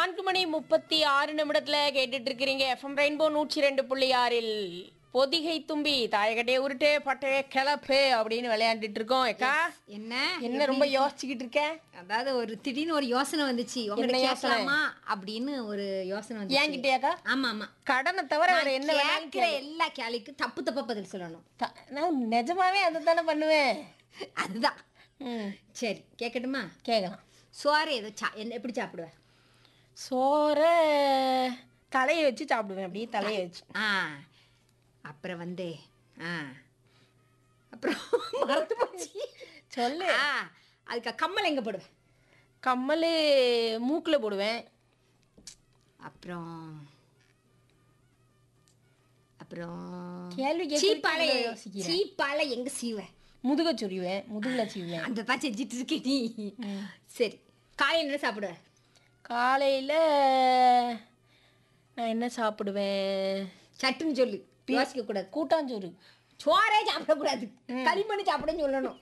நான்கு மணி முப்பத்தி ஆறு நிமிடத்துல கேட்டுட்டு இருக்கிறீங்க எஃப்எம் ரெயின்போ நூற்றி ரெண்டு புள்ளி ஆறில் பொதிகை தும்பி தாயகட்டே உருட்டு பட்டைய கிளப்பு அப்படின்னு விளையாண்டுட்டு இருக்கோம் ஏக்கா என்ன என்ன ரொம்ப யோசிச்சுக்கிட்டு இருக்க அதாவது ஒரு திடீர்னு ஒரு யோசனை வந்துச்சு உங்ககிட்ட என்ன யோசனை? கேட்கலாமா அப்படின்னு ஒரு யோசனை வந்துச்சு ஏன்கிட்டயாக்கா ஆமா ஆமா கடனை தவிர வேற என்ன நான் வேணாலும் கேட்கிற எல்லா கேள்விக்கும் தப்பு தப்பா பதில் சொல்லணும் த- நான் நிஜமாவே அதை தானே பண்ணுவேன் அதுதான் ம் சரி கேட்கட்டுமா கேட்கலாம் சோறு ஏதோ சா என்ன எப்படி சாப்பிடுவேன் சோறை தலையை வச்சு சாப்பிடுவேன் அப்படியே தலையை வச்சு ஆ அப்புறம் வந்து ஆ அப்புறம் மறந்து போச்சு சொல்லு ஆ அதுக்கு கம்மல் எங்க போடுவேன் கம்மல் மூக்கில் போடுவேன் அப்புறம் அப்புறம் கேள்வி சீப்பாலை கேட்கறதுக்கு யோசிக்கிறேன் சீப்பாலை எங்க சீவேன் முதுக சொறிவேன் முதுகில் சீவுவேன் அந்த தான் செஞ்சுட்டு இருக்கே நீ சரி காலையில் என்ன சாப்பிடுவேன் காலையில் நான் என்ன சாப்பிடுவேன் சட்டுன்னு சொல்லு யோசிக்க கூடாது கூட்டாஞ்சோறு சோறே சாப்பிடக்கூடாது களிமண் சாப்பிடுன்னு சொல்லணும்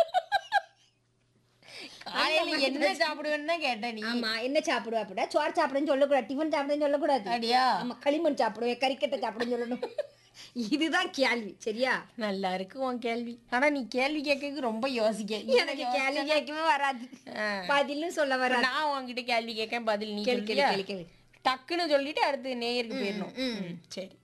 காலையில் என்ன சாப்பிடுவேன்னு தான் கேட்டேன் நீ ஆமா என்ன சாப்பிடுவ அப்படின்னா சோறு சாப்பிடுன்னு சொல்லக்கூடாது டிஃபன் சாப்பிடுன்னு சொல்லக்கூடாது அப்படியா ஆமா களிமண் சாப்பிடுவேன் கறிக்கட்டை சாப்பிடுன்னு சொல்லணும் இதுதான் கேள்வி சரியா நல்லா இருக்கு உன் கேள்வி ஆனா நீ கேள்வி கேட்கறதுக்கு ரொம்ப யோசிக்க எனக்கு கேள்வி கேட்கவே வராது ஆ. பதிலும் சொல்ல வராது நான் உன்கிட்ட கேள்வி கேட்கேன் பதில் நீ கேளு, கேளு, சொல்றியா? கேளு, கேளு. டக்குன்னு சொல்லிட்டு அடுத்து நேயருக்கு போயிடணும் ம், சரி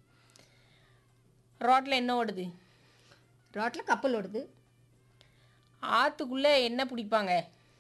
ரோட்ல என்ன ஓடுது ரோட்ல கப்பல் ஓடுது ஆத்துக்குள்ள என்ன பிடிப்பாங்க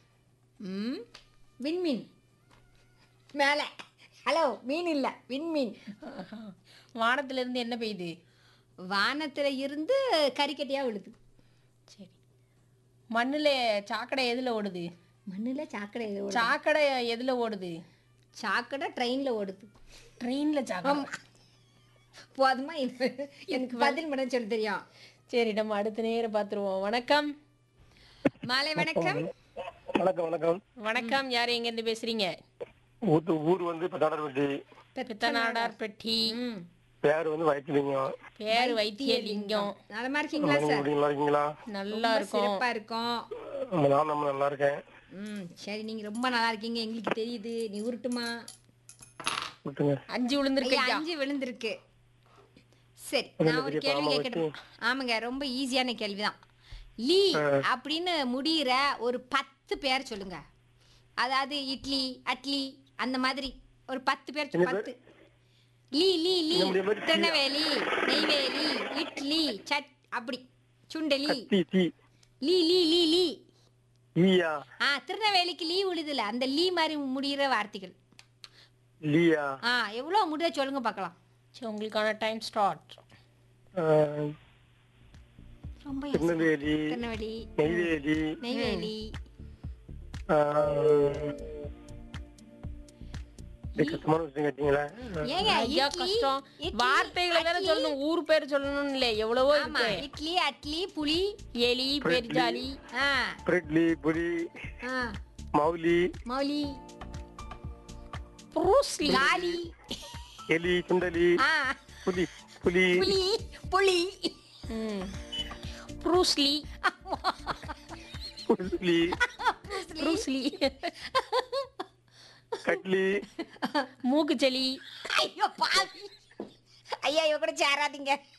ம் விண்மீன் மேலே ஹலோ மீன் இல்லை விண்மீன் வானத்துல இருந்து என்ன பெய்யுது வானத்துல இருந்து கறிக்கட்டையா விழுது சரி மண்ணுல சாக்கடை எதுல ஓடுது மண்ணுல சாக்கடை எது ஓடுது? சாக்கடை எதுல ஓடுது சாக்கடை ட்ரெயின்ல ஓடுது ட்ரெயின்ல சாக்கடை போதுமா இது- எனக்கு பதில் மட்டும் சொல்ல தெரியும் சரி நம்ம அடுத்த நேரம் பார்த்துருவோம் வணக்கம் மாலை வணக்கம் வணக்கம் வணக்கம் வணக்கம் யார் எங்க இருந்து பேசுறீங்க ஊத்து ஊர் வந்து இப்ப தடர்பட்டி பித்தநாடார்பட்டி ம் பேர் வந்து வயிற்றுலிங்கம் பேர் வைத்தியலிங்கம் நலமா இருக்கீங்களா சார் நல்லா இருக்கீங்களா நல்லா இருக்கும் சிறப்பா இருக்கும் ஆமா, நான் நம்ம நல்லா இருக்கேன் ம் சரி நீங்க ரொம்ப நல்லா இருக்கீங்க எங்களுக்கு தெரியுது நீ உருட்டுமா விட்டுங்க அஞ்சு விழுந்திருக்கு ஐயா, அஞ்சு விழுந்திருக்கு சரி நான் ஒரு கேள்வி கேட்கணும் ஆமாங்க ரொம்ப ஈஸியான கேள்விதான் லீ அப்படின்னு முடியிற ஒரு பத்து பேர் சொல்லுங்க அதாவது இட்லி அட்லி அந்த மாதிரி ஒரு பத்து பேர் சொல்லு, பத்து லீ லீ லீ திருநெல்வேலி நெய்வேலி இட்லி சட் அப்படி சுண்டலி தீ தீ லீ லீ லீ லீ ஈயா ஆ திருநெல்வேலிக்கு லீ விழுதுல அந்த லீ மாதிரி முடிகிற வார்த்தைகள் லீயா ஆ எவ்வளோ முடியுதோ சொல்லுங்க பார்க்கலாம் சரி உங்களுக்கான டைம் ஸ்டார்ட் ஆஹ், ரொம்ப திருநெல்வேலி திருநெல்வேலி நெய்வேலி நெய்வேலி ஆஹ், இது கஷ்டமான விஷயம் கேட்டீங்களா ஏங்க ஐயா இட்லி கஷ்டம் இட்லி, வார்த்தைகளை வேற அட்லி, சொல்லணும் ஊர் பேர் சொல்லணும்னு இல்லை எவ்வளவோ ஆமா இருக்கு இட்லி அட்லி புளி எலி பெருஜாலி ஆ பிரெட்லி புலி ஆ மௌலி மௌலி ப்ரூஸ்லி காலி எலி சுண்டலி ஆ புலி புலி புளி புளி ம் ப்ரூஸ்லி புலி ப்ரூஸ்லி கட்லி மூக்குச்செலி ஐயோ பாவி ஐயா இவ கூட சேராதீங்க